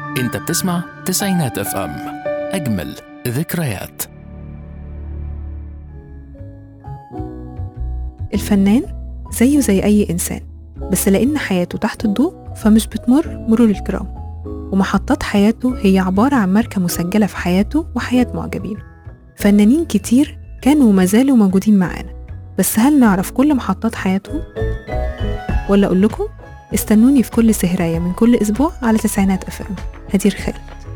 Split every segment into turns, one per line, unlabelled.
انت بتسمع تسعينات اف ام اجمل ذكريات
الفنان زيه زي أي إنسان بس لأن حياته تحت الضوء فمش بتمر مرور الكرام ومحطات حياته هي عبارة عن ماركة مسجلة في حياته وحياة معجبينه فنانين كتير كانوا وما زالوا موجودين معانا بس هل نعرف كل محطات حياتهم؟ ولا أقول لكم استنوني في كل سهراية من كل أسبوع على تسعينات أف أم هدير خالد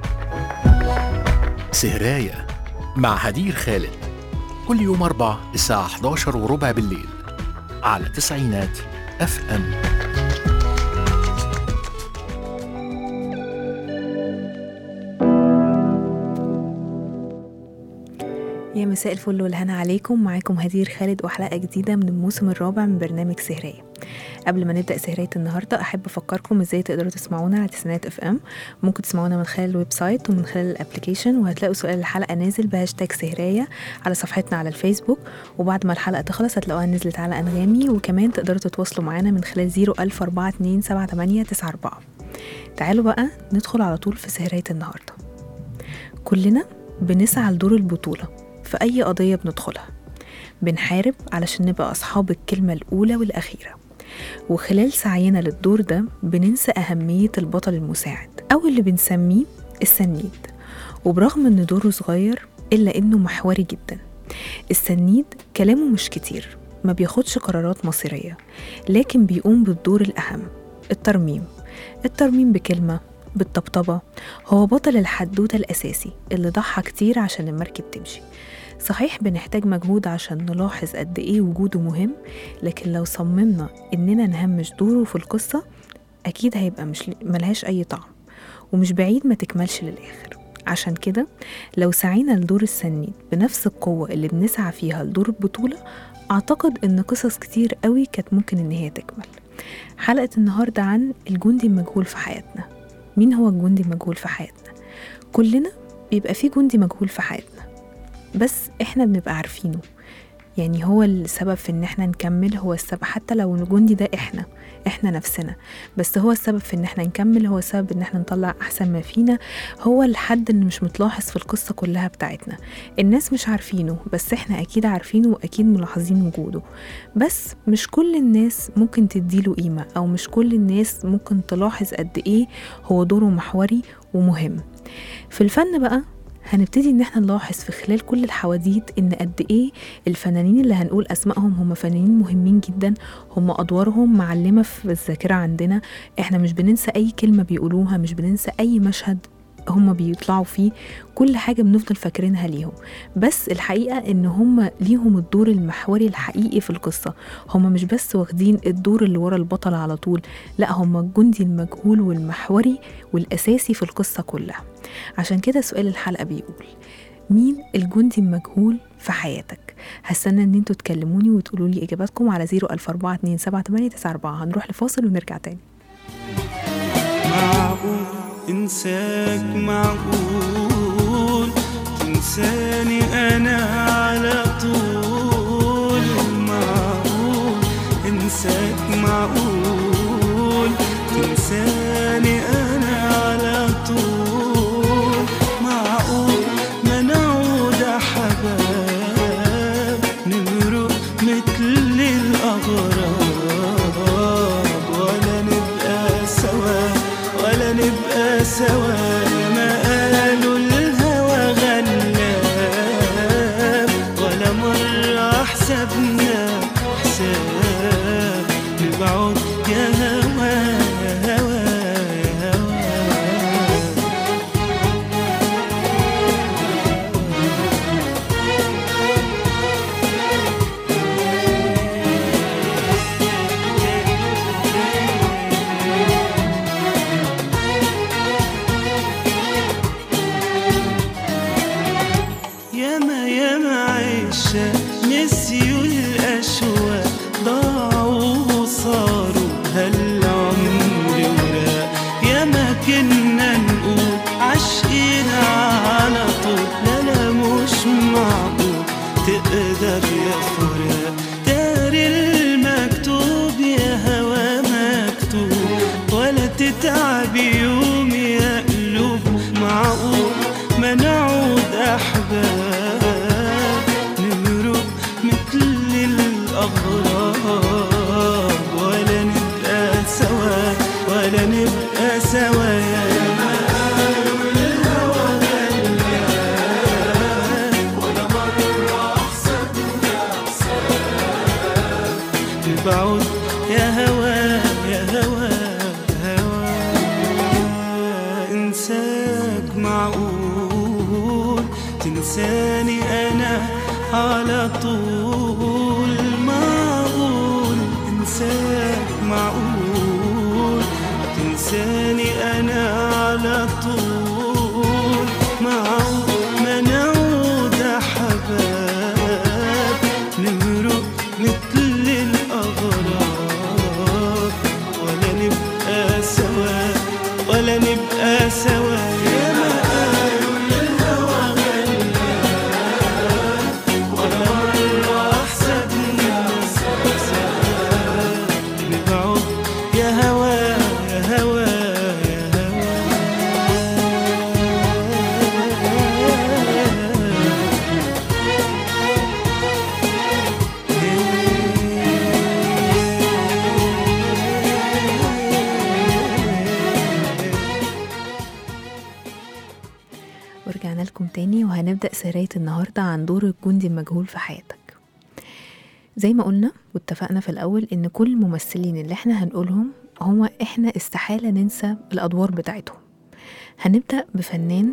سهراية مع هدير خالد كل يوم أربع الساعة 11 وربع بالليل على تسعينات اف ام
يا مساء الفل والهنا عليكم معاكم هدير خالد وحلقة جديدة من الموسم الرابع من برنامج سهرية قبل ما نبدأ سهرية النهاردة أحب أفكركم إزاي تقدروا تسمعونا على تسعينات اف ام ممكن تسمعونا من خلال الويب سايت ومن خلال الابليكيشن وهتلاقوا سؤال الحلقة نازل بهاشتاج سهرية على صفحتنا على الفيسبوك وبعد ما الحلقة تخلص هتلاقوها نزلت على أنغامي وكمان تقدروا تتواصلوا معانا من خلال 014278894 تعالوا بقى ندخل على طول في سهرية النهاردة كلنا بنسعى لدور البطولة في أي قضية بندخلها بنحارب علشان نبقى أصحاب الكلمة الأولى والأخيرة وخلال سعينا للدور ده بننسى أهمية البطل المساعد أو اللي بنسميه السنيد وبرغم إن دوره صغير إلا إنه محوري جدا السنيد كلامه مش كتير ما بياخدش قرارات مصيرية لكن بيقوم بالدور الأهم الترميم الترميم بكلمة بالطبطبة هو بطل الحدوتة الأساسي اللي ضحى كتير عشان المركب تمشي صحيح بنحتاج مجهود عشان نلاحظ قد إيه وجوده مهم لكن لو صممنا إننا نهمش دوره في القصة أكيد هيبقى مش ملهاش أي طعم ومش بعيد ما تكملش للآخر عشان كده لو سعينا لدور السنيد بنفس القوة اللي بنسعى فيها لدور البطولة أعتقد إن قصص كتير قوي كانت ممكن إن هي تكمل حلقة النهاردة عن الجندي المجهول في حياتنا مين هو الجندي المجهول في حياتنا كلنا بيبقى في جندي مجهول في حياتنا بس احنا بنبقى عارفينه يعني هو السبب في ان احنا نكمل هو السبب حتى لو الجندي ده احنا احنا نفسنا بس هو السبب في ان احنا نكمل هو السبب ان احنا نطلع احسن ما فينا هو الحد اللي مش متلاحظ في القصة كلها بتاعتنا الناس مش عارفينه بس احنا اكيد عارفينه واكيد ملاحظين وجوده بس مش كل الناس ممكن تديله قيمة او مش كل الناس ممكن تلاحظ قد ايه هو دوره محوري ومهم في الفن بقى هنبتدي ان احنا نلاحظ في خلال كل الحواديت ان قد ايه الفنانين اللي هنقول اسمائهم هم فنانين مهمين جدا هم ادوارهم معلمه في الذاكره عندنا احنا مش بننسى اي كلمه بيقولوها مش بننسى اي مشهد هم بيطلعوا فيه كل حاجة بنفضل فاكرينها ليهم بس الحقيقة ان هم ليهم الدور المحوري الحقيقي في القصة هم مش بس واخدين الدور اللي ورا البطل على طول لا هم الجندي المجهول والمحوري والأساسي في القصة كلها عشان كده سؤال الحلقة بيقول مين الجندي المجهول في حياتك هستنى ان انتوا تكلموني وتقولوا لي اجاباتكم على 014278894 هنروح لفاصل ونرجع تاني
معقول انساك معقول تنساني انا على طول معقول انساك معقول تنساني انا على طول معقول ما نعود حباب نمرق مثل الاغراب ولا نبقى سوا ولا نبقى سوا ما قالوا الهوى غلاب ولا مرة حسبنا حساب نبعد يا هوا يا هوا يا هوا ياما ياما عيشة نسيوا الأشواق ضاعوا وصاروا هالعمر وراق ياما كنا نقول عاشقين على طول لا لا مش معقول تقدر يا فراق داري المكتوب يا هوا مكتوب ولا تتعب يوم يا قلوب ما نعود أحباب نمرق مثل الأغراب ولا نبقى سوا ولا نبقى سوا بعد يا هوى يا هوى هوى انساك معقول تنساني انا على طول معقول انساك معقول تنساني انا على طول معقول ما نعود احباب نمرق مثل الأغراب ولا نبقى سوا ولا نبقى سوا يا ما قالوا للهوى غلاب ولا مرة أحسدنا نبعد يا هوا يا هوا يا هوا
ورجعنا لكم تاني وهنبدأ سراية النهاردة عن دور الجندي المجهول في حياتك زي ما قلنا واتفقنا في الأول إن كل الممثلين اللي احنا هنقولهم هو احنا استحالة ننسى الأدوار بتاعتهم هنبدأ بفنان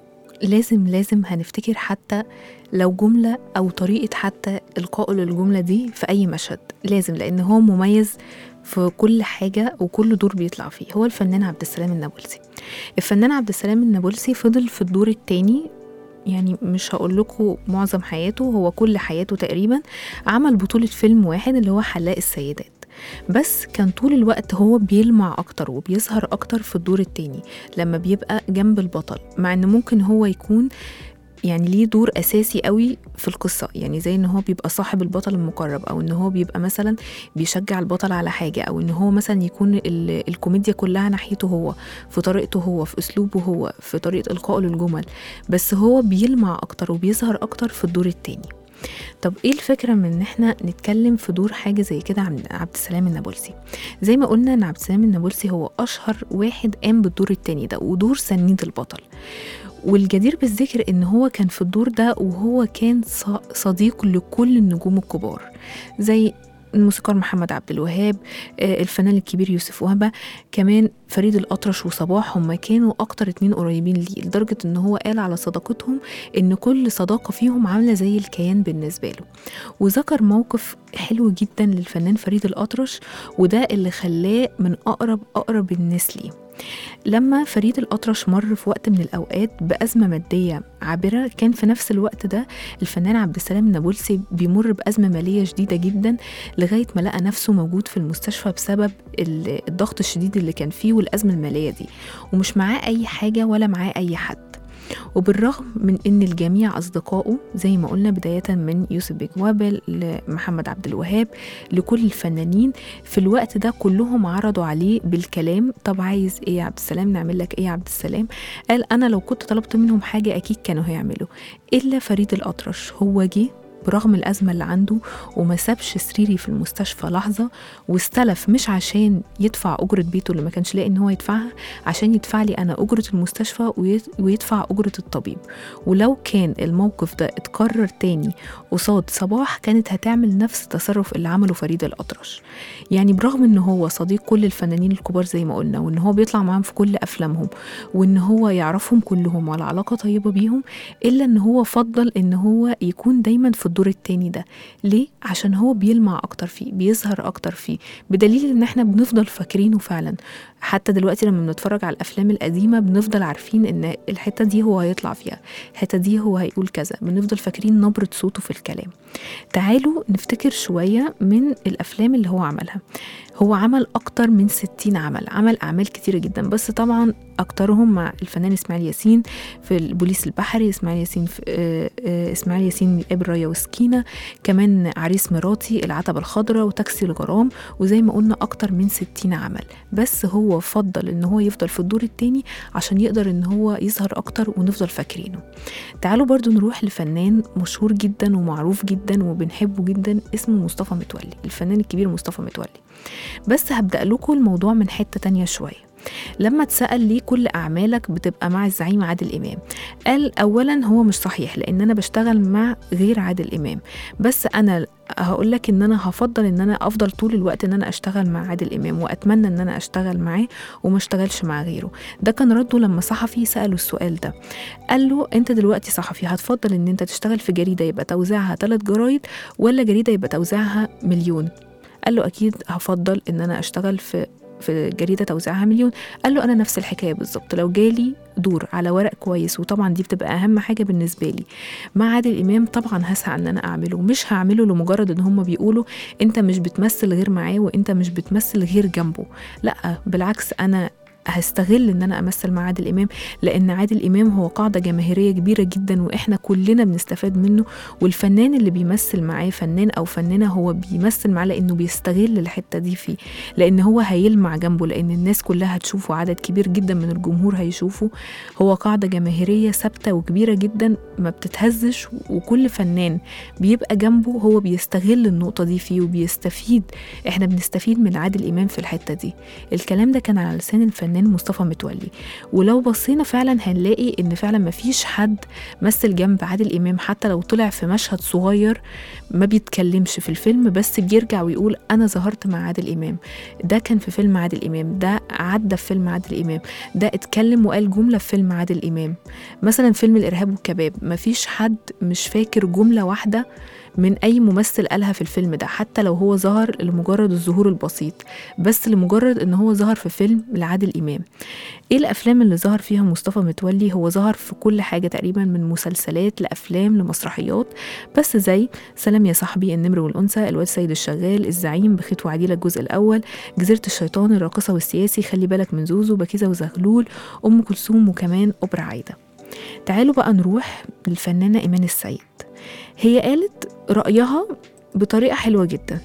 لازم لازم هنفتكر حتى لو جملة أو طريقة حتى إلقائه للجملة دي في أي مشهد لازم لأن هو مميز في كل حاجة وكل دور بيطلع فيه هو الفنان عبد السلام النابلسي الفنان عبد السلام النابلسي فضل في الدور التاني يعني مش هقول لكم معظم حياته هو كل حياته تقريبا عمل بطولة فيلم واحد اللي هو حلاق السيدات بس كان طول الوقت هو بيلمع اكتر وبيظهر اكتر في الدور التاني لما بيبقى جنب البطل مع ان ممكن هو يكون يعني ليه دور اساسي قوي في القصه يعني زي ان هو بيبقى صاحب البطل المقرب او ان هو بيبقى مثلا بيشجع البطل على حاجه او ان هو مثلا يكون ال- الكوميديا كلها ناحيته هو في طريقته هو في اسلوبه هو في طريقه القائه للجمل بس هو بيلمع اكتر وبيظهر اكتر في الدور التاني طب ايه الفكره من ان احنا نتكلم في دور حاجه زي كده عن عبد السلام النابلسي زي ما قلنا ان عبد السلام النابلسي هو اشهر واحد قام بالدور التاني ده ودور سنيد البطل والجدير بالذكر ان هو كان في الدور ده وهو كان ص- صديق لكل النجوم الكبار زي الموسيقار محمد عبد الوهاب آه، الفنان الكبير يوسف وهبة كمان فريد الأطرش وصباح هم كانوا أكتر اتنين قريبين ليه لدرجة إن هو قال على صداقتهم إن كل صداقة فيهم عاملة زي الكيان بالنسبة له وذكر موقف حلو جدا للفنان فريد الأطرش وده اللي خلاه من أقرب أقرب الناس ليه لما فريد الأطرش مر في وقت من الأوقات بأزمة مادية عابرة كان في نفس الوقت ده الفنان عبد السلام النابلسي بيمر بأزمة مالية شديدة جدا لغاية ما لقى نفسه موجود في المستشفى بسبب ال- الضغط الشديد اللي كان فيه والأزمة المالية دي ومش معاه أي حاجة ولا معاه أي حد وبالرغم من ان الجميع اصدقائه زي ما قلنا بدايه من يوسف بيك وابل لمحمد عبد الوهاب لكل الفنانين في الوقت ده كلهم عرضوا عليه بالكلام طب عايز ايه يا عبد السلام نعمل لك ايه يا عبد السلام قال انا لو كنت طلبت منهم حاجه اكيد كانوا هيعملوا الا فريد الاطرش هو جه برغم الأزمة اللي عنده وما سابش سريري في المستشفى لحظة واستلف مش عشان يدفع أجرة بيته اللي ما كانش لاقي إن هو يدفعها عشان يدفع لي أنا أجرة المستشفى ويت- ويدفع أجرة الطبيب ولو كان الموقف ده اتكرر تاني قصاد صباح كانت هتعمل نفس التصرف اللي عمله فريد الأطرش يعني برغم إن هو صديق كل الفنانين الكبار زي ما قلنا وإن هو بيطلع معاهم في كل أفلامهم وإن هو يعرفهم كلهم وعلى علاقة طيبة بيهم إلا إن هو فضل إن هو يكون دايما في الدور التاني ده ليه؟ عشان هو بيلمع أكتر فيه بيظهر أكتر فيه بدليل إن إحنا بنفضل فاكرينه فعلا حتى دلوقتي لما بنتفرج على الأفلام القديمة بنفضل عارفين إن الحتة دي هو هيطلع فيها الحتة دي هو هيقول كذا بنفضل فاكرين نبرة صوته في الكلام تعالوا نفتكر شوية من الأفلام اللي هو عملها هو عمل أكتر من 60 عمل عمل أعمال كتيرة جدا بس طبعا أكترهم مع الفنان إسماعيل ياسين في البوليس البحري إسماعيل ياسين في آه، آه، إسماعيل ياسين قابل رايا وسكينة كمان عريس مراتي العتبة الخضراء وتاكسي الغرام وزي ما قلنا أكتر من 60 عمل بس هو فضل إن هو يفضل في الدور التاني عشان يقدر إن هو يظهر أكتر ونفضل فاكرينه تعالوا برضو نروح لفنان مشهور جدا ومعروف جدا وبنحبه جدا اسمه مصطفى متولي الفنان الكبير مصطفى متولي بس هبدأ لكم الموضوع من حتة تانية شوية لما اتسأل ليه كل أعمالك بتبقى مع الزعيم عادل إمام قال أولا هو مش صحيح لأن أنا بشتغل مع غير عادل إمام بس أنا هقول لك ان انا هفضل ان انا افضل طول الوقت ان انا اشتغل مع عادل امام واتمنى ان انا اشتغل معاه وما اشتغلش مع غيره ده كان رده لما صحفي ساله السؤال ده قال له انت دلوقتي صحفي هتفضل ان انت تشتغل في جريده يبقى توزيعها ثلاث جرايد ولا جريده يبقى توزيعها مليون قال له اكيد هفضل ان انا اشتغل في في جريده توزيعها مليون قال له انا نفس الحكايه بالظبط لو جالي دور على ورق كويس وطبعا دي بتبقى اهم حاجه بالنسبه لي مع عادل امام طبعا هسعى ان انا اعمله مش هعمله لمجرد ان هم بيقولوا انت مش بتمثل غير معاه وانت مش بتمثل غير جنبه لا بالعكس انا هستغل ان انا امثل مع عادل امام لان عادل امام هو قاعده جماهيريه كبيره جدا واحنا كلنا بنستفاد منه والفنان اللي بيمثل معاه فنان او فنانه هو بيمثل معاه لانه بيستغل الحته دي فيه لان هو هيلمع جنبه لان الناس كلها هتشوفه عدد كبير جدا من الجمهور هيشوفه هو قاعده جماهيريه ثابته وكبيره جدا ما بتتهزش وكل فنان بيبقى جنبه هو بيستغل النقطه دي فيه وبيستفيد احنا بنستفيد من عادل امام في الحته دي الكلام ده كان على لسان الفنان مصطفى متولي ولو بصينا فعلا هنلاقي ان فعلا مفيش حد مثل جنب عادل امام حتى لو طلع في مشهد صغير ما بيتكلمش في الفيلم بس بيرجع ويقول انا ظهرت مع عادل امام ده كان في فيلم عادل امام ده عدى في فيلم عادل امام ده اتكلم وقال جمله في فيلم عادل امام مثلا فيلم الارهاب والكباب مفيش حد مش فاكر جمله واحده من اي ممثل قالها في الفيلم ده حتى لو هو ظهر لمجرد الظهور البسيط بس لمجرد ان هو ظهر في فيلم لعادل امام ايه الافلام اللي ظهر فيها مصطفى متولي هو ظهر في كل حاجه تقريبا من مسلسلات لافلام لمسرحيات بس زي سلام يا صاحبي النمر والانثى الواد سيد الشغال الزعيم بخيت وعديلة الجزء الاول جزيره الشيطان الراقصه والسياسي خلي بالك من زوزو بكيزه وزغلول ام كلثوم وكمان اوبرا عايده تعالوا بقى نروح للفنانه ايمان السيد هي قالت رأيها بطريقة حلوة جدا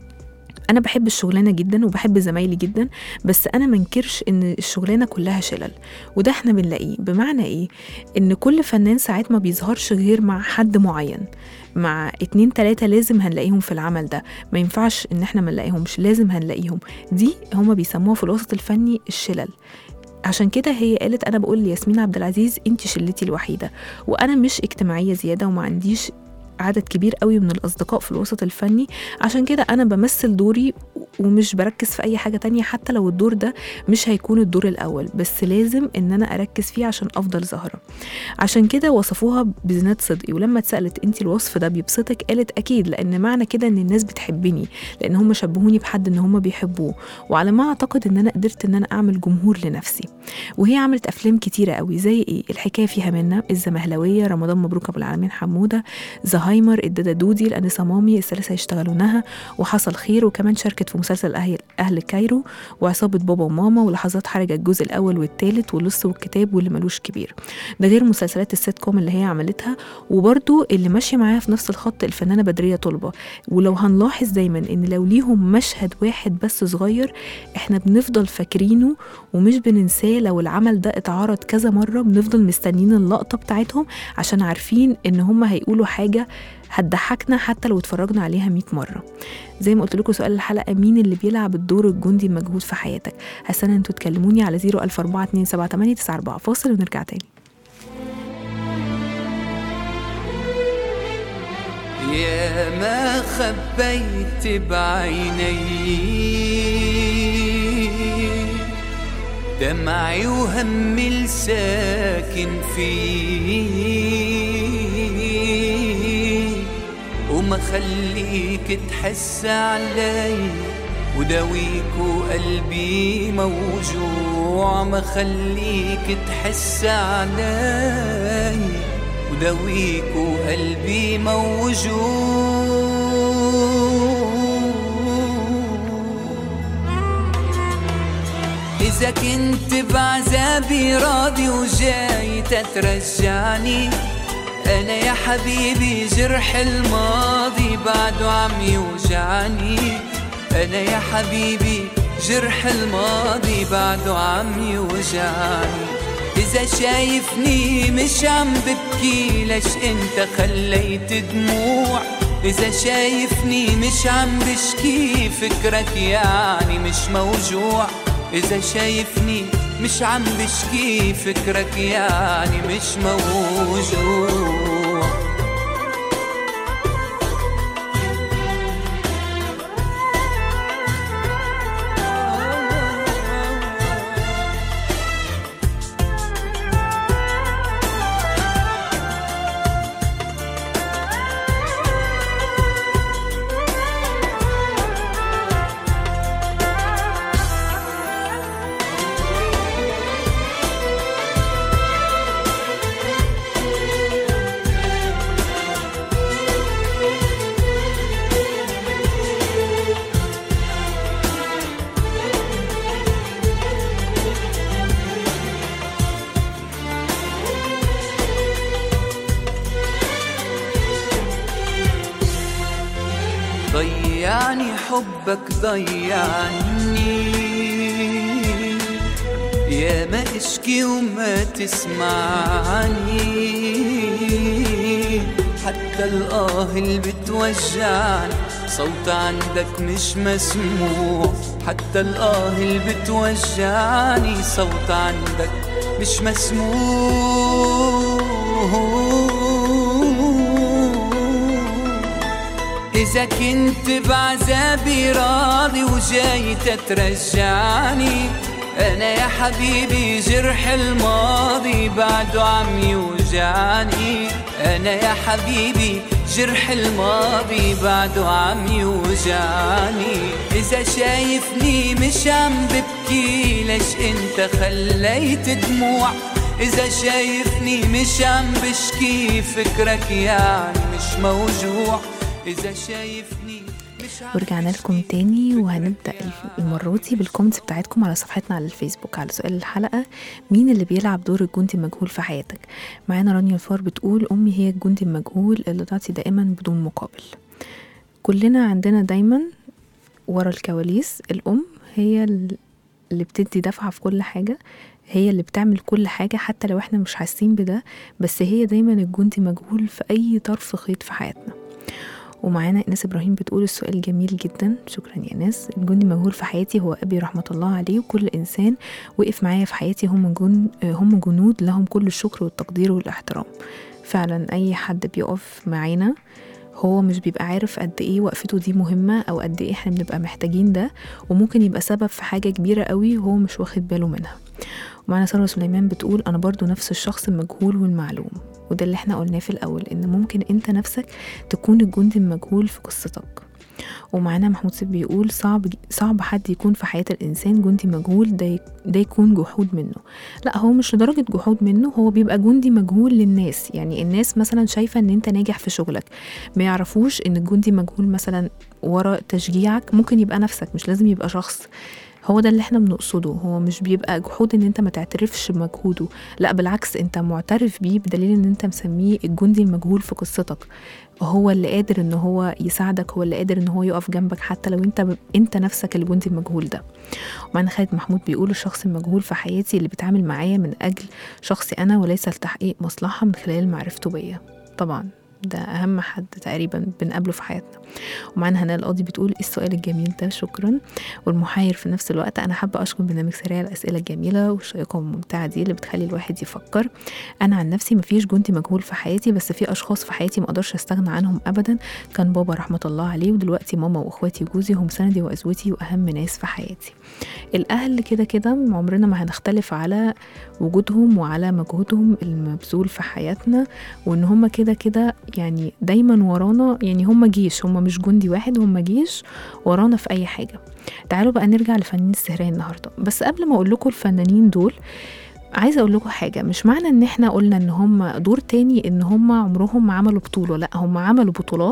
أنا بحب الشغلانة جدا وبحب زمايلي جدا بس أنا منكرش إن الشغلانة كلها شلل وده إحنا بنلاقيه بمعنى إيه؟ إن كل فنان ساعات ما بيظهرش غير مع حد معين مع اتنين تلاتة لازم هنلاقيهم في العمل ده ما ينفعش إن إحنا ما نلاقيهمش لازم هنلاقيهم دي هما بيسموها في الوسط الفني الشلل عشان كده هي قالت انا بقول لياسمين عبد العزيز انت شلتي الوحيده وانا مش اجتماعيه زياده وما عنديش عدد كبير قوي من الأصدقاء في الوسط الفني عشان كده أنا بمثل دوري ومش بركز في أي حاجة تانية حتى لو الدور ده مش هيكون الدور الأول بس لازم إن أنا أركز فيه عشان أفضل ظاهرة عشان كده وصفوها بزناد صدقي ولما اتسألت أنت الوصف ده بيبسطك قالت أكيد لأن معنى كده إن الناس بتحبني لأن هم شبهوني بحد إن هم بيحبوه وعلى ما أعتقد إن أنا قدرت إن أنا أعمل جمهور لنفسي وهي عملت أفلام كتيرة قوي زي إيه الحكاية فيها منا الزمهلوية رمضان مبروك أبو العالمين حمودة زهايمر الدادا دودي الأنسة مامي الثلاثة يشتغلونها وحصل خير وكمان شاركت في مسلسل أهل, أهل كايرو وعصابة بابا وماما ولحظات حرجة الجزء الأول والثالث واللص والكتاب واللي ملوش كبير ده غير مسلسلات السيت كوم اللي هي عملتها وبرده اللي ماشية معاها في نفس الخط الفنانة بدرية طلبة ولو هنلاحظ دايما إن لو ليهم مشهد واحد بس صغير إحنا بنفضل فاكرينه ومش بننساه لو العمل ده اتعرض كذا مرة بنفضل مستنيين اللقطة بتاعتهم عشان عارفين إن هم هيقولوا حاجة هتضحكنا حتى لو اتفرجنا عليها 100 مرة زي ما قلت لكم سؤال الحلقة مين اللي بيلعب الدور الجندي المجهود في حياتك هستنى انتوا تكلموني على 014278994 فاصل ونرجع تاني
يا ما خبيت بعيني دمعي وهمي الساكن فيه وما خليك تحس علي وداويك وقلبي موجوع ما خليك تحس علي وداويك وقلبي موجوع
إذا كنت بعذابي راضي وجاي تترجعني أنا يا حبيبي جرح الماضي بعده عم يوجعني أنا يا حبيبي جرح الماضي بعده عم يوجعني إذا شايفني مش عم ببكي ليش أنت خليت دموع إذا شايفني مش عم بشكي فكرك يعني مش موجوع إذا شايفني مش عم بشكي فكرك يعني مش موجوع ضيعني حبك ضيعني يا ما اشكي وما تسمعني حتى الآه اللي بتوجعني صوت عندك مش مسموع حتى الآه اللي بتوجعني صوت عندك مش مسموع إذا كنت بعذابي راضي وجاي تترجعني أنا يا حبيبي جرح الماضي بعده عم يوجعني أنا يا حبيبي جرح الماضي بعده عم يوجعني إذا شايفني مش عم ببكي ليش أنت خليت دموع إذا شايفني مش عم بشكي فكرك يعني مش موجوع إذا شايفني مش عم
ورجعنا لكم تاني وهنبدأ المرة دي بالكومنتس بتاعتكم على صفحتنا على الفيسبوك على سؤال الحلقة مين اللي بيلعب دور الجندي المجهول في حياتك معانا رانيا الفار بتقول أمي هي الجندي المجهول اللي تعطي دائما بدون مقابل كلنا عندنا دايما ورا الكواليس الأم هي اللي بتدي دفعة في كل حاجة هي اللي بتعمل كل حاجة حتى لو احنا مش حاسين بده بس هي دايما الجندي مجهول في أي طرف خيط في حياتنا ومعانا إناس إبراهيم بتقول السؤال جميل جدا شكرا يا إناس الجندي المجهول في حياتي هو أبي رحمة الله عليه وكل إنسان وقف معايا في حياتي هم جن هم جنود لهم كل الشكر والتقدير والاحترام فعلا أي حد بيقف معانا هو مش بيبقى عارف قد ايه وقفته دي مهمة او قد ايه احنا بنبقى محتاجين ده وممكن يبقى سبب في حاجة كبيرة قوي وهو مش واخد باله منها ومعنا سارة سليمان بتقول انا برضو نفس الشخص المجهول والمعلوم وده اللي احنا قلناه في الاول ان ممكن انت نفسك تكون الجندي المجهول في قصتك ومعانا محمود سيف بيقول صعب صعب حد يكون في حياة الإنسان جندي مجهول ده ده يكون جحود منه لا هو مش لدرجة جحود منه هو بيبقى جندي مجهول للناس يعني الناس مثلا شايفة ان انت ناجح في شغلك ما يعرفوش ان الجندي مجهول مثلا ورا تشجيعك ممكن يبقى نفسك مش لازم يبقى شخص هو ده اللي احنا بنقصده هو مش بيبقى جحود ان انت ما تعترفش بمجهوده لا بالعكس انت معترف بيه بدليل ان انت مسميه الجندي المجهول في قصتك هو اللي قادر ان هو يساعدك هو اللي قادر ان هو يقف جنبك حتى لو انت انت نفسك الجندي المجهول ده ومعنا خالد محمود بيقول الشخص المجهول في حياتي اللي بيتعامل معايا من اجل شخصي انا وليس لتحقيق مصلحه من خلال معرفته بيا طبعا ده اهم حد تقريبا بنقابله في حياتنا ومعانا هناء القاضي بتقول ايه السؤال الجميل ده شكرا والمحير في نفس الوقت انا حابه اشكر برنامج سريع الاسئله الجميله والشيقه والممتعه دي اللي بتخلي الواحد يفكر انا عن نفسي مفيش جندي مجهول في حياتي بس في اشخاص في حياتي ما اقدرش استغنى عنهم ابدا كان بابا رحمه الله عليه ودلوقتي ماما واخواتي وجوزي هم سندي وازوتي واهم ناس في حياتي الاهل كده كده عمرنا ما هنختلف على وجودهم وعلى مجهودهم المبذول في حياتنا وان هم كده كده يعني دايما ورانا يعني هم جيش هم مش جندي واحد هم جيش ورانا في اي حاجه تعالوا بقى نرجع لفنانين السهرية النهارده بس قبل ما اقول لكم الفنانين دول عايزه اقول لكم حاجه مش معنى ان احنا قلنا ان هم دور تاني ان هم عمرهم ما عملوا بطوله لا هم عملوا بطولات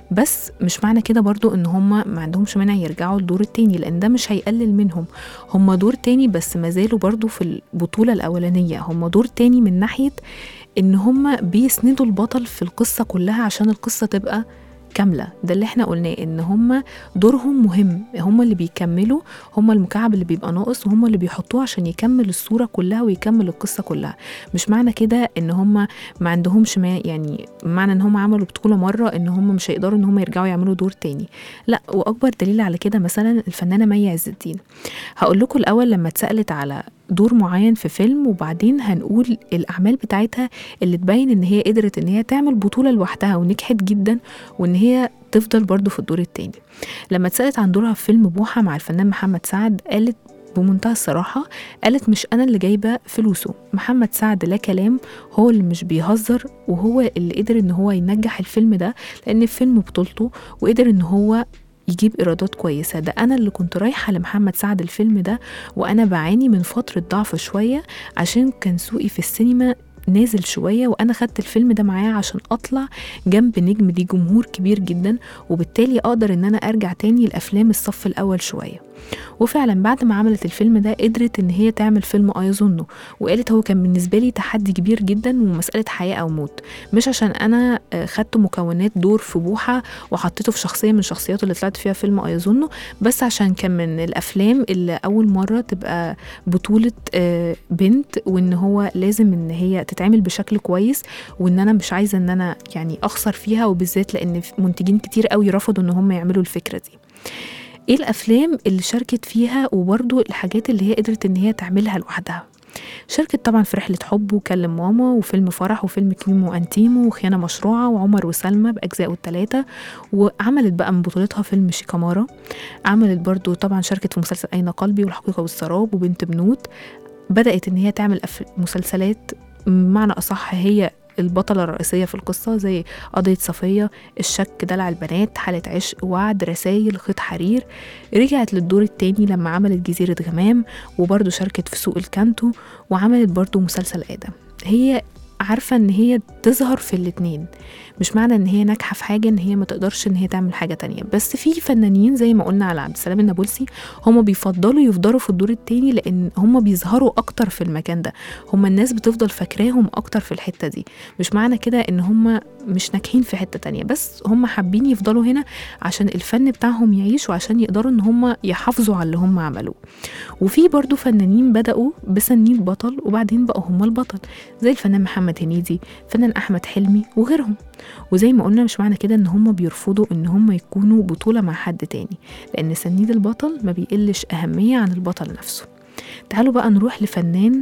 بس مش معنى كده برضو ان هم ما عندهمش مانع يرجعوا الدور التاني لان ده مش هيقلل منهم هم دور تاني بس ما زالوا برضو في البطوله الاولانيه هم دور تاني من ناحيه ان هم بيسندوا البطل في القصه كلها عشان القصه تبقى كامله ده اللي احنا قلناه ان هم دورهم مهم هم اللي بيكملوا هم المكعب اللي بيبقى ناقص وهم اللي بيحطوه عشان يكمل الصوره كلها ويكمل القصه كلها مش معنى كده ان هم ما عندهمش ما يعني معنى ان هم عملوا بطوله مره ان هم مش هيقدروا ان هم يرجعوا يعملوا دور تاني لا واكبر دليل على كده مثلا الفنانه مي عز الدين هقول لكم الاول لما اتسالت على دور معين في فيلم وبعدين هنقول الاعمال بتاعتها اللي تبين ان هي قدرت ان هي تعمل بطوله لوحدها ونجحت جدا وان هي تفضل برضو في الدور التاني لما اتسالت عن دورها في فيلم بوحه مع الفنان محمد سعد قالت بمنتهى الصراحة قالت مش أنا اللي جايبة فلوسه محمد سعد لا كلام هو اللي مش بيهزر وهو اللي قدر إن هو ينجح الفيلم ده لأن الفيلم بطولته وقدر إن هو يجيب ايرادات كويسه ده انا اللي كنت رايحه لمحمد سعد الفيلم ده وانا بعاني من فتره ضعف شويه عشان كان سوقي في السينما نازل شويه وانا خدت الفيلم ده معايا عشان اطلع جنب نجم ليه جمهور كبير جدا وبالتالي اقدر ان انا ارجع تاني لافلام الصف الاول شويه وفعلا بعد ما عملت الفيلم ده قدرت ان هي تعمل فيلم ايظنه وقالت هو كان بالنسبه لي تحدي كبير جدا ومساله حياه او موت مش عشان انا آه، خدت مكونات دور في بوحه وحطيته في شخصيه من شخصياته اللي طلعت فيها فيلم ايظنه بس عشان كان من الافلام اللي اول مره تبقى بطوله آه، بنت وان هو لازم ان هي تتعمل بشكل كويس وان انا مش عايزه ان انا يعني اخسر فيها وبالذات لان منتجين كتير قوي رفضوا ان هم يعملوا الفكره دي ايه الافلام اللي شاركت فيها وبرضو الحاجات اللي هي قدرت ان هي تعملها لوحدها شاركت طبعا في رحلة حب وكلم ماما وفيلم فرح وفيلم كيمو أنتيمو وخيانة مشروعة وعمر وسلمى بأجزائه الثلاثة وعملت بقى من بطولتها فيلم شيكامارا عملت برضو طبعا شاركت في مسلسل أين قلبي والحقيقة والسراب وبنت بنوت بدأت إن هي تعمل أف- مسلسلات بمعنى أصح هي البطلة الرئيسية في القصة زي قضية صفية الشك دلع البنات حالة عشق وعد رسايل خيط حرير رجعت للدور التاني لما عملت جزيرة غمام وبرضه شاركت في سوق الكانتو وعملت برضه مسلسل آدم هي عارفة ان هي تظهر في الاتنين مش معنى ان هي ناجحة في حاجة ان هي ما تقدرش ان هي تعمل حاجة تانية بس في فنانين زي ما قلنا على عبد السلام النابلسي هم بيفضلوا يفضلوا في الدور التاني لان هم بيظهروا اكتر في المكان ده هم الناس بتفضل فاكراهم اكتر في الحتة دي مش معنى كده ان هم مش ناجحين في حتة تانية بس هم حابين يفضلوا هنا عشان الفن بتاعهم يعيش وعشان يقدروا ان هم يحافظوا على اللي هم عملوه وفي برضو فنانين بدأوا بسنين بطل وبعدين بقوا هم البطل زي الفنان محمد هنيدي فنان أحمد حلمي وغيرهم وزي ما قلنا مش معنى كده ان هم بيرفضوا ان هم يكونوا بطولة مع حد تاني لان سنيد البطل ما بيقلش أهمية عن البطل نفسه تعالوا بقى نروح لفنان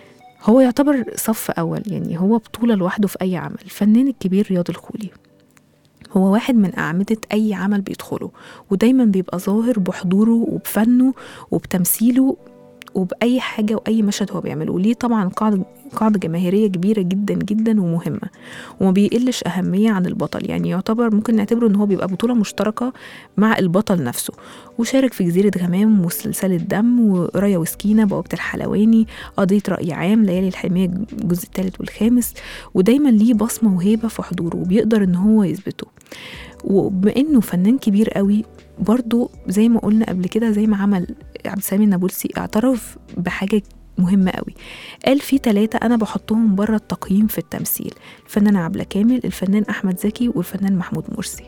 هو يعتبر صف أول يعني هو بطولة لوحده في أي عمل الفنان الكبير رياض الخولي هو واحد من أعمدة أي عمل بيدخله ودايما بيبقى ظاهر بحضوره وبفنه وبتمثيله وبأي حاجة وأي مشهد هو بيعمله ليه طبعا قاعدة قاعدة جماهيرية كبيرة جدا جدا ومهمة وما بيقلش أهمية عن البطل يعني يعتبر ممكن نعتبره إن هو بيبقى بطولة مشتركة مع البطل نفسه وشارك في جزيرة غمام وسلسلة دم ورايا وسكينة بوابة الحلواني قضية رأي عام ليالي الحلمية الجزء الثالث والخامس ودايما ليه بصمة وهيبة في حضوره وبيقدر إن هو يثبته وبما إنه فنان كبير قوي برضو زي ما قلنا قبل كده زي ما عمل عبد السلام النابلسي اعترف بحاجة مهمة قوي قال في ثلاثة أنا بحطهم بره التقييم في التمثيل الفنانة عبلة كامل الفنان أحمد زكي والفنان محمود مرسي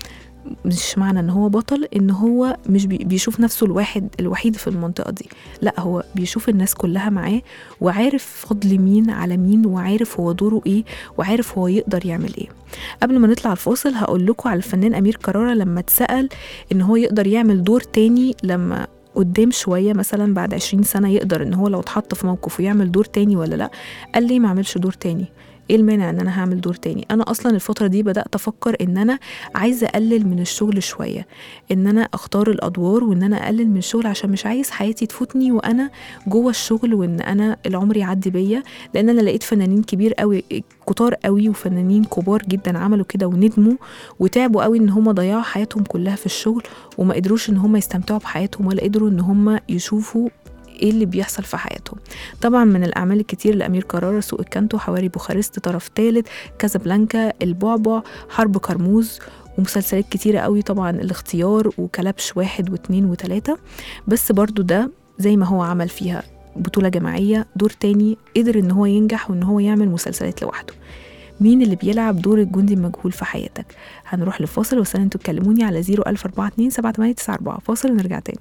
مش معنى ان هو بطل ان هو مش بي- بيشوف نفسه الواحد الوحيد في المنطقة دي لا هو بيشوف الناس كلها معاه وعارف فضل مين على مين وعارف هو دوره ايه وعارف هو يقدر يعمل ايه قبل ما نطلع الفاصل هقول لكم على الفنان امير كرارة لما اتسأل ان هو يقدر يعمل دور تاني لما قدام شوية مثلا بعد 20 سنة يقدر ان هو لو اتحط في موقف ويعمل دور تاني ولا لا قال لي ما اعملش دور تاني ايه المانع ان انا هعمل دور تاني انا اصلا الفتره دي بدات افكر ان انا عايزه اقلل من الشغل شويه ان انا اختار الادوار وان انا اقلل من الشغل عشان مش عايز حياتي تفوتني وانا جوه الشغل وان انا العمر يعدي بيا لان انا لقيت فنانين كبير قوي كتار قوي وفنانين كبار جدا عملوا كده وندموا وتعبوا قوي ان هم ضيعوا حياتهم كلها في الشغل وما قدروش ان هم يستمتعوا بحياتهم ولا قدروا ان هم يشوفوا ايه اللي بيحصل في حياتهم طبعا من الاعمال الكتير لامير كرارة سوق الكانتو حواري بوخارست طرف ثالث كازابلانكا البعبع حرب كرموز ومسلسلات كتيرة قوي طبعا الاختيار وكلبش واحد واثنين وثلاثة بس برضو ده زي ما هو عمل فيها بطولة جماعية دور تاني قدر ان هو ينجح وان هو يعمل مسلسلات لوحده مين اللي بيلعب دور الجندي المجهول في حياتك هنروح لفاصل وسنة انتوا تكلموني على 01042 7894 فاصل ونرجع تاني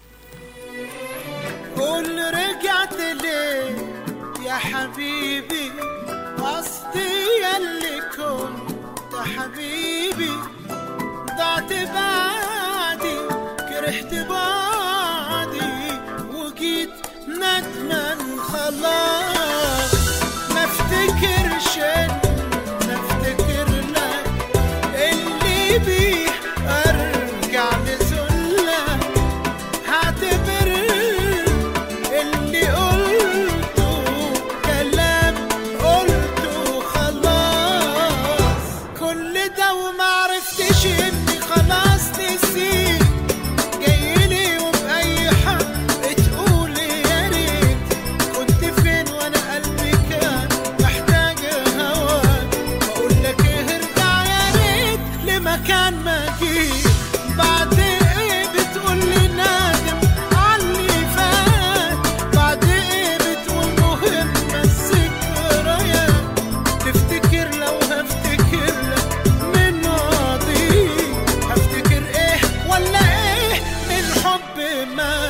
قول رجعت ليه يا حبيبي قصدي ياللي كنت حبيبي ضعت بعدي كرهت بعدي وجيت ندمان خلاص ما افتكرش إن افتكر لك اللي بيه ارجع لذلك هعتبر اللي قلته كلام قلته خلاص كل ده ومعرفتش اني خلاص نسيت جايلي وبأي حق تقول يا ريت كنت فين وانا قلبي كان محتاج هواك بقول لك إيه ارجع يا ريت لمكان ما جيت بعد ايه بتقول لي نادم علي فات بعد ايه بتقول مهمة الذكريات تفتكر لو هفتكر لك من ماضي هفتكر ايه ولا ايه من حب ما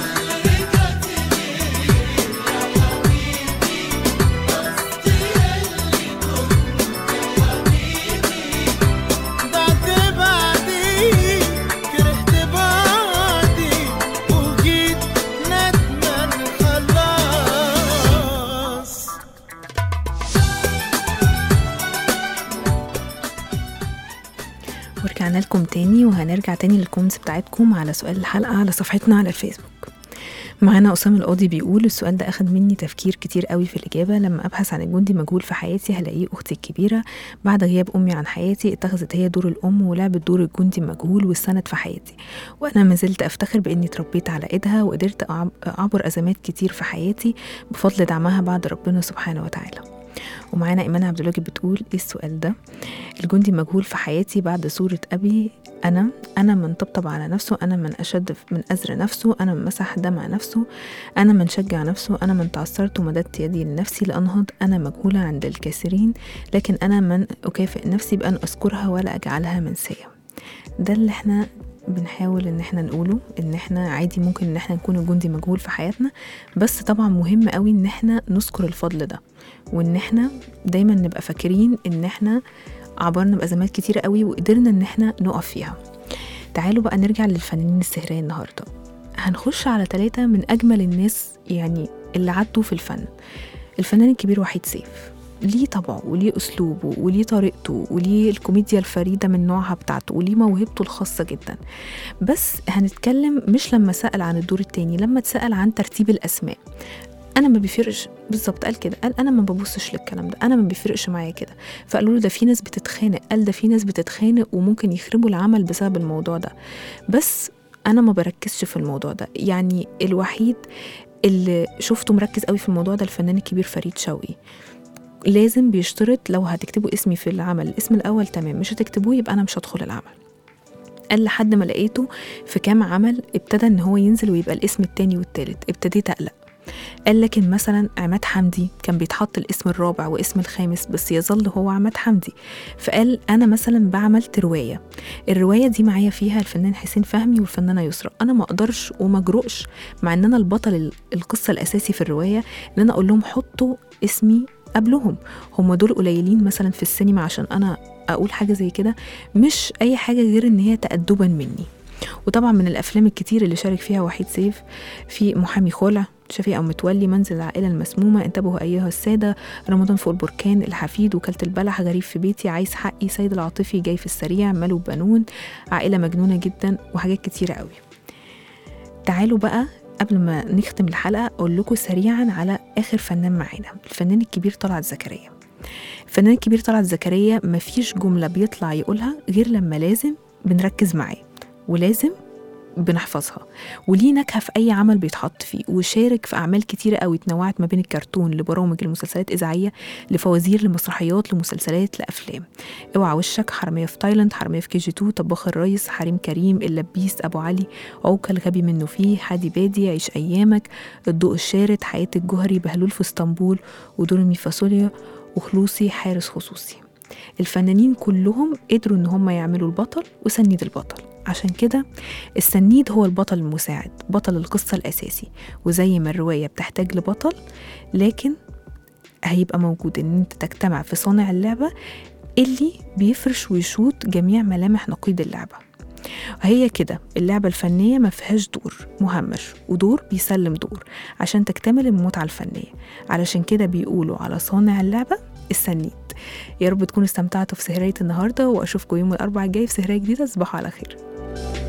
ضعت بعدي كرهت بعدي وجيت ندمان خلاص
ورجعنا لكم تاني وهنرجع تاني للكومنتس بتاعتكم على سؤال الحلقة على صفحتنا على الفيسبوك معانا أسامة القاضي بيقول السؤال ده أخد مني تفكير كتير قوي في الإجابة لما أبحث عن الجندي مجهول في حياتي هلاقيه أختي الكبيرة بعد غياب أمي عن حياتي اتخذت هي دور الأم ولعبت دور الجندي المجهول والسند في حياتي وأنا ما زلت أفتخر بإني اتربيت على إيدها وقدرت أعب- أعبر أزمات كتير في حياتي بفضل دعمها بعد ربنا سبحانه وتعالى ومعانا إيمان عبد الواجد بتقول إيه السؤال ده الجندي المجهول في حياتي بعد صورة أبي أنا أنا من طبطب على نفسه أنا من أشد من أزر نفسه أنا من مسح دمع نفسه أنا من شجع نفسه أنا من تعثرت ومددت يدي لنفسي لأنهض أنا مجهولة عند الكثيرين لكن أنا من أكافئ نفسي بأن أذكرها ولا أجعلها منسية ده اللي احنا بنحاول ان احنا نقوله ان احنا عادي ممكن ان احنا نكون الجندي مجهول في حياتنا بس طبعا مهم قوي ان احنا نذكر الفضل ده وان احنا دايما نبقى فاكرين ان احنا عبرنا بأزمات كتيرة قوي وقدرنا ان احنا نقف فيها تعالوا بقى نرجع للفنانين السهرية النهاردة هنخش على ثلاثة من أجمل الناس يعني اللي عدوا في الفن الفنان الكبير وحيد سيف ليه طبعه وليه أسلوبه وليه طريقته وليه الكوميديا الفريدة من نوعها بتاعته وليه موهبته الخاصة جدا بس هنتكلم مش لما سأل عن الدور التاني لما اتسأل عن ترتيب الأسماء انا ما بيفرقش بالظبط قال كده قال انا ما ببصش للكلام ده انا ما بيفرقش معايا كده فقالوا له ده في ناس بتتخانق قال ده في ناس بتتخانق وممكن يخربوا العمل بسبب الموضوع ده بس انا ما بركزش في الموضوع ده يعني الوحيد اللي شفته مركز قوي في الموضوع ده الفنان الكبير فريد شوقي لازم بيشترط لو هتكتبوا اسمي في العمل الاسم الاول تمام مش هتكتبوه يبقى انا مش هدخل العمل قال لحد ما لقيته في كام عمل ابتدى ان هو ينزل ويبقى الاسم التاني والتالت ابتديت اقلق قال لكن مثلا عماد حمدي كان بيتحط الاسم الرابع واسم الخامس بس يظل هو عماد حمدي فقال انا مثلا بعملت روايه الروايه دي معايا فيها الفنان حسين فهمي والفنانه يسرا انا ما اقدرش وما اجرؤش مع ان انا البطل ال- القصه الاساسي في الروايه ان انا اقول لهم حطوا اسمي قبلهم هم دول قليلين مثلا في السينما عشان انا اقول حاجه زي كده مش اي حاجه غير ان هي تادبا مني وطبعا من الافلام الكتير اللي شارك فيها وحيد سيف في محامي خلع شفيقة متولي منزل العائلة المسمومة انتبهوا أيها السادة رمضان فوق البركان الحفيد وكالة البلح غريب في بيتي عايز حقي سيد العاطفي جاي في السريع ماله بنون عائلة مجنونة جدا وحاجات كتيرة قوي تعالوا بقى قبل ما نختم الحلقة أقول لكم سريعا على آخر فنان معانا الفنان الكبير طلعت زكريا الفنان الكبير طلعت زكريا مفيش جملة بيطلع يقولها غير لما لازم بنركز معاه ولازم بنحفظها وليه نكهة في أي عمل بيتحط فيه وشارك في أعمال كتيرة قوي اتنوعت ما بين الكرتون لبرامج لمسلسلات إذاعية لفوازير لمسرحيات لمسلسلات لأفلام اوعى وشك حرامية في تايلاند حرامية في كي جي 2 طباخ الريس حريم كريم اللبيس أبو علي عوكل غبي منه فيه حادي بادي عيش أيامك الضوء الشارد حياة الجوهري بهلول في اسطنبول ودور ميفاسوليا وخلوصي حارس خصوصي الفنانين كلهم قدروا ان هم يعملوا البطل وسنيد البطل عشان كده السنيد هو البطل المساعد بطل القصة الأساسي وزي ما الرواية بتحتاج لبطل لكن هيبقى موجود ان انت تجتمع في صانع اللعبة اللي بيفرش ويشوط جميع ملامح نقيض اللعبة هي كده اللعبة الفنية ما فيهاش دور مهمش ودور بيسلم دور عشان تكتمل المتعة الفنية علشان كده بيقولوا على صانع اللعبة السنيد يا رب تكونوا استمتعتوا في سهرية النهاردة وأشوفكم يوم الأربعاء الجاي في سهرية جديدة تصبحوا على خير